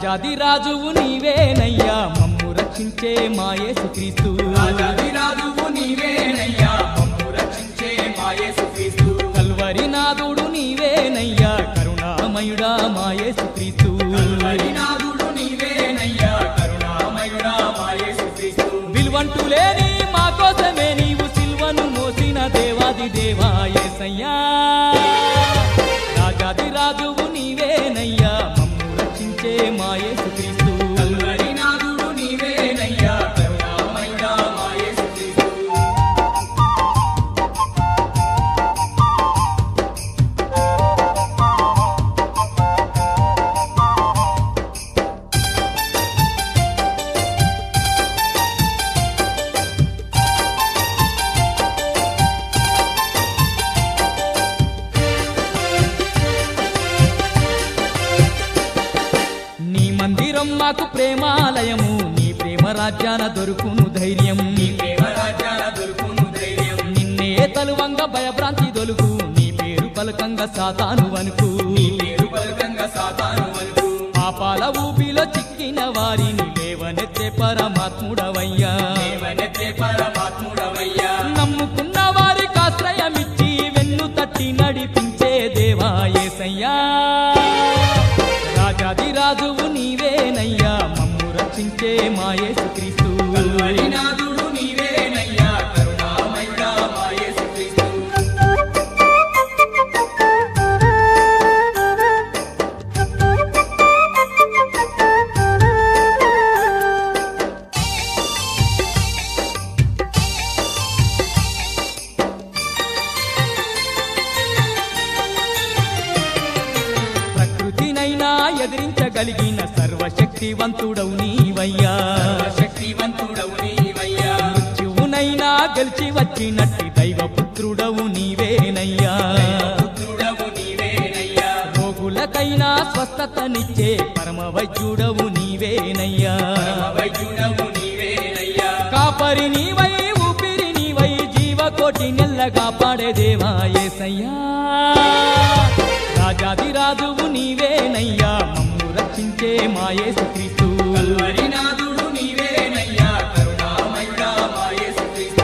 రాజాది రాజువు నీవేనయ్యా మమ్ము రక్షించే మాయేసు క్రీస్తు రాజాదిరాజువు నీవేనయ్యా మమ్ము రక్షించే మా యేసుక్రీస్తు కల్వరి నాదుడు నీవేనయ్యా కరుణామయుడా మాయేసు క్రీస్తు హరినాథుడు నీవేనయ్యా కరుణామయుడా మా యేసుక్రీస్తు విలువంటూ లేని మా కోసమే నీవు సిల్వను మోసిన దేవాది దేవాయేసయ్యా రాజాది రాజువు నీవేనయ్యా మమ్ము రక్షించే మాయేసు క్రీస్తు హరినాథుడు నీవేనయ్యా కరుణామయుడా మా యేసుక్రీస్తు నీ మందిరం మాకు ప్రేమాలయము నీ ప్రేమ రాజ్యాన దొరుకును ధైర్యం దేవరాజ్యాల దొరుకును ధైర్యం నిన్నే తలువంగ భయభ్రాంతి దొలుకు నీ పేరు పలకంగా సాతాను వనుకు పేరు బలకంగా సాతాను వరకు పాపాల ఊపిలో చిక్కిన వారిని లేవనెత్తే పరమాత్ముడవయ్యా దేవనెత్తే పరమాత్ముడవయ్యా నమ్ముకున్న వారికి ఆశ్రయమిచ్చి వెన్ను తట్టి నడిపించే దేవాయేసయ్యా రాజాది రాజువు నీవేనయ్యా మమ్ము రక్షించే మాయేసు క్రీస్తు హరినాథుడు నీవేనయ్యా కరుణామయుడా మా యేసుక్రీస్తు ప్రకృతినైనా ఎదిరించగలిగిన సర్వశక్తివంతుడవు నీవయ్యా శక్తివంతుడవు నీవయ్యా మృత్యువునైనా గెలిచి వచ్చినట్టి దైవపుత్రుడవు నీవేనయ్యా పుత్రుడవు నీవేనయ్యా రోగులకైనా స్వస్థతనిచ్చే పరమ వైద్యుడవు నీవేనయ్యా వైద్యుడవు నీవేనయ్యా కాపరి నీవై ఊపిరి నీవై జీవకోటి నెల్లగా పాడే దేవా యేసయ్యా రాజాది రాజువు నీవేనయ్యా మమ్ము రక్షించే మాయేసు క్రీస్తు హరినాథుడు నీవేనయ్యా కరుణామయుడా మా యేసుక్రీస్తు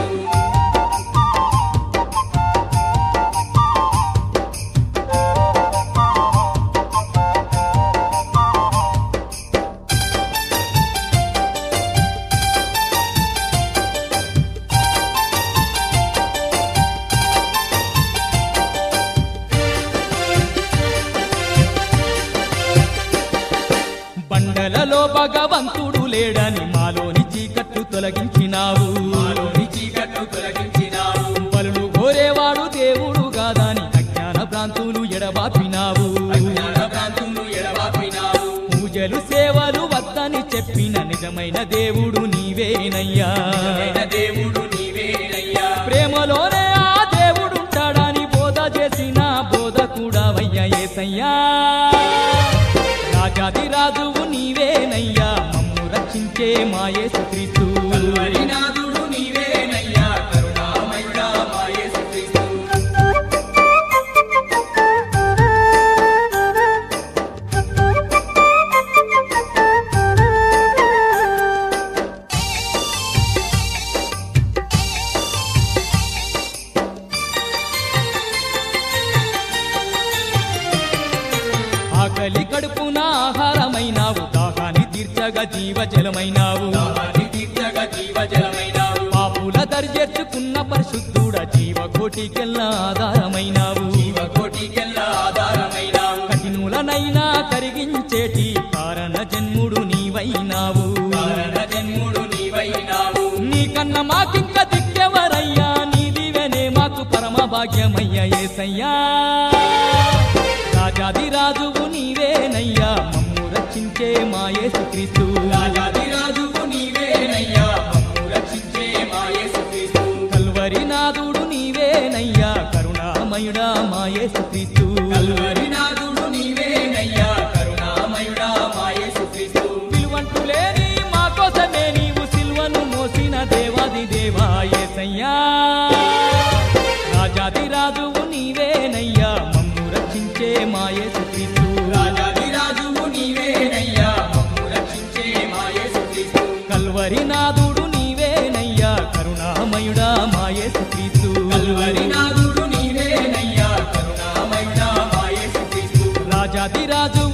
బండలలో భగవంతుడు లేడని మాలోని చీకట్లు తొలగించినావు మాలోని చీకట్లు తొలగించినావు బలులు కోరేవాడు దేవుడు కాదని అజ్ఞాన భ్రాంతులు ఎడబాపినావు అజ్ఞాన భ్రాంతులు ఎడబాపినావు పూజలు సేవలు వద్దని చెప్పిన నిజమైన దేవుడు నీవేనయ్యా నిజమైన దేవుడు నీవేనయ్యా ప్రేమలోనే ఆ దేవుడుంటాడని బోధ చేసిన బోధ కూడా వయ్యా ఏసయ్యా రాజాది రాజువు నీవేనయ్యా మమ్ము రక్షించే మాయేసు క్రీస్తు హరినాథుడు నీవేనయ్యా కరుణామయుడా మా యేసుక్రీస్తు ఆకలి కడుపున ఆహారమైనావు దాహాన్ని తీర్చగా జీవజలమైనావు దాహాన్ని తీర్చగా జీవజలమైనావు పాపుల దర్జెర్చుకున్న పరిశుద్ధుడ జీవకోటికెల్లా ఆధారమైనావు జీవకోటికెల్లా ఆధారమైనావు కఠినులనైనా కరిగించేటి కారణ జన్ముడు నీవైనావు కారణ జన్ముడు నీవైనావు నీకన్న మాకింక దిక్కెవరయ్యా నీ దివెనే మాకు పరమ భాగ్యమయ్యా ఏసయ్యా రాజాది రాజువు నీవేనయ్యా మమ్ము రక్షించే మా యేసు క్రీస్తు రాజాదిరాజువు నీవేనయ్యా మమ్ము రక్షించే మా యేసుక్రీస్తు కల్వరి నాదుడు నీవేనయ్యా కరుణామయుడా మా యేసు క్రీస్తు హరినాథుడు నీవేనయ్యా కరుణామయుడా మా యేసుక్రీస్తు విలువంటూ లేని మా కోసమే నీవు సిల్వను మోసిన దేవాది దేవా ఏసయ్యా రాజాది రాజువు నీవేనయ్యా మమ్ము రక్షించే మా యేసు క్రీస్తు రాజాదిరాజువు నీవేనయ్యా మమ్ము కల్వరినాథుడు నీవేనయ్యా కరుణామయుడా మాయేసు క్రీస్తు కల్వరినాథుడు నీవేనయ్యా కరుణామయుడా మాయేసు క్రీస్తు రాజాదిరాజు